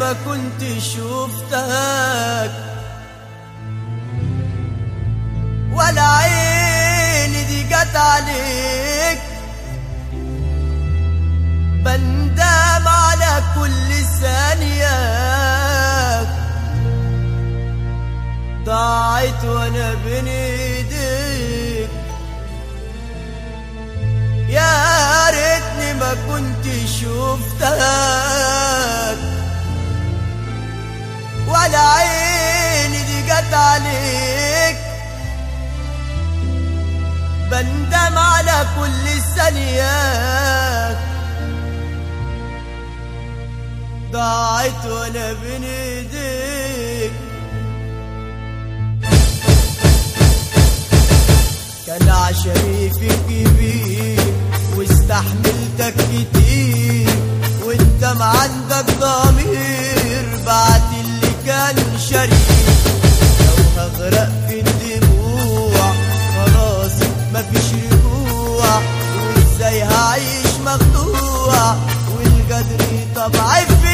ما كنت شفتك ولا عيني دي جت عليك بندم على كل ثانية ضاعت وانا بين ايديك يا ريتني ما كنت شفتك ولا عيني دي جت عليك بندم على كل ثانية ضاعت وانا بين ايديك كان عشمي فيك كبير واستحملتك كتير وانت ما عندك ضمير بعد اللي كان شريك لو هغرق في الدموع خلاص مفيش رجوع وازاي هعيش مخدوع والقدر طبعي فيك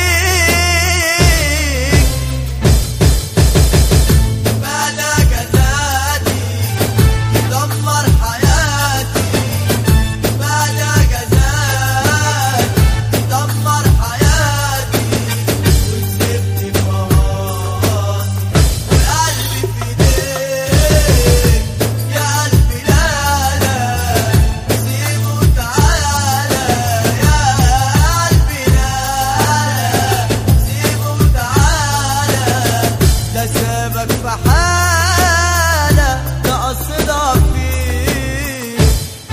بدا جزاتي يدمر حياتي بدا جزاتي يدمر حياتي وكسبت مراتي وقلبي في ايديك يا قلبي لا لا سيبه تعالى يا قلبي لا لا سيبه تعالى ده سابك في حالة ده قصدك فيه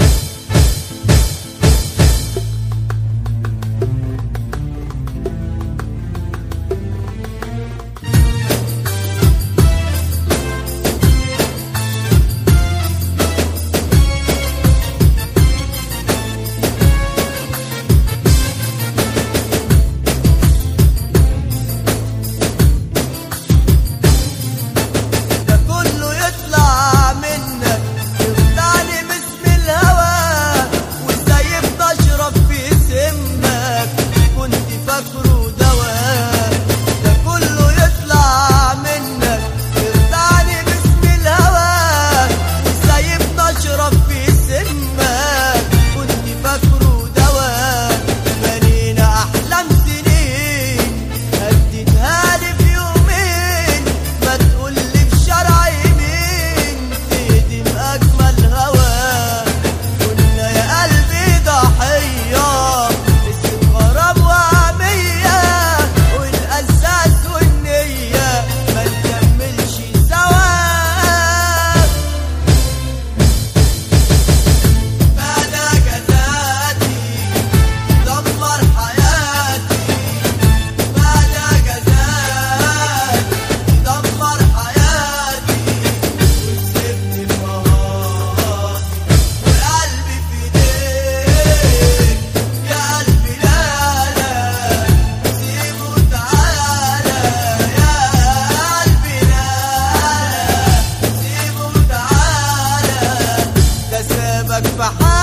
ده كله يطلع منك يخدعني باسم الهوى وازاي بتشرب في سمك كنت فاكره دواء ده كله يطلع منك يخدعني باسم الهوى وازاي بتشرب في سمك كنت فاكره دواء بنينا احلام سنين هديتها لي في يومين ما تقولي في شرع يمين تهدم اجمل هوا كنا يا قلبي ضحيه اسم غرام وهميه والاساس والنيه ما نكملش سوا بدا جزاتي دمر حياتي بدا جزاتي دمر حياتي وكسبت مراتي وقلبي في ايديك يا قلبي لا لا سيبه تعالى يا قلبي لا لا سيبه تعالى ده سابك في حالة